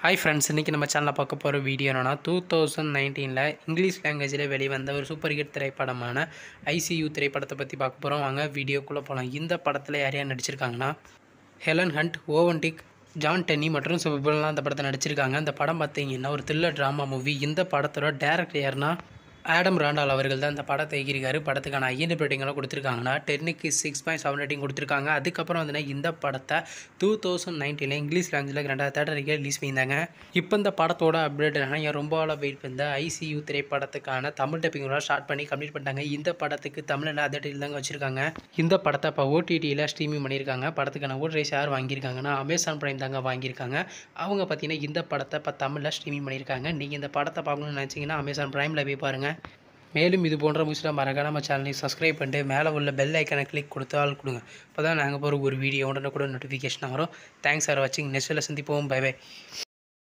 hi friends இன்றைக்கி நம்ம சேனலில் பார்க்க போகிற வீடியோ என்னன்னா டூ தௌசண்ட் நைன்டீனில் இங்கிலீஷ் லாங்குவேஜில் வெளிவந்த ஒரு சூப்பர் ஹிட் திரைப்படமான ஐசியூ திரைப்படத்தை பற்றி பார்க்க போகிறோம் வாங்க வீடியோக்குள்ளே போகலாம் இந்த படத்தில் யார் யார் நடிச்சிருக்காங்கன்னா Helen Hunt Owen Teague Jon Tenney மற்றும் சிவபுலாம் இந்த படத்தை நடிச்சிருக்காங்க இந்த படம் பார்த்தீங்கன்னா ஒரு த்ரில்லர் ட்ராமா மூவி இந்த படத்தோட டேரக்டர் யாருன்னா ஆடம் ராண்டால் அவர்கள் தான் இந்த படத்தை இயக்கியிருக்காரு படத்துக்கான ஐஎன்டி ரேட்டிங்கெல்லாம் கொடுத்துருக்காங்கன்னா டென்னுக்கு சிக்ஸ் பாயிண்ட் செவன் ரேட்டிங் கொடுத்துருக்காங்க அதுக்கப்புறம் வந்து இந்த படத்தை டூ தௌசண்ட் நைன்டீனில் இங்கிலீஷ் லாங்குவேஜில் ரெண்டாவது தேட்டருக்கு ரிலீஸ் பண்ணியிருந்தாங்க இப்போ இந்த படத்தோட அப்டேட் என்னன்னா என் ரொம்ப நாளாக வெயிட் பண்ண ஐசியூ திரைப்படத்துக்கான தமிழ் டப்பிங்கோட ஸ்டார்ட் பண்ணி கம்ப்ளீட் பண்ணிட்டாங்க இந்த படத்துக்கு தமிழில் அதே டைட்டில் தாங்க வச்சுருக்காங்க இந்த படத்தை இப்போ ஓடிடியில் ஸ்ட்ரீமிங் பண்ணியிருக்காங்க படத்துக்கான ஓட் ரைஸ் யார் வாங்கியிருக்காங்கன்னா அமேசான் பிரைம் தாங்க வாங்கியிருக்காங்க அவங்க பார்த்தீங்கன்னா இந்த படத்தை இப்போ தமிழில் ஸ்ட்ரீமிங் பண்ணியிருக்காங்க நீங்கள் இந்த படத்தை பார்க்கணும்னு நினச்சிங்கன்னா அமேசான் ப்ரைமில் போய் பாருங்கள் மேலும் இது போன்ற மியூசியில் மறக்காம நம்ம சேனலையும் சப்ஸ்கிரைப் பண்ணிட்டு மேலே உள்ள பெல் ஐக்கனை கிளிக் கொடுத்து ஆள் கொடுங்க அப்போ தான் நாங்கள் போகிற ஒரு வீடியோ உடனே கூட நோட்டிஃபிகேஷன் வரும் தேங்க்ஸ் ஃபார் வாட்சிங் நெக்ஸ்ட்டில் சந்திப்போம் பை பை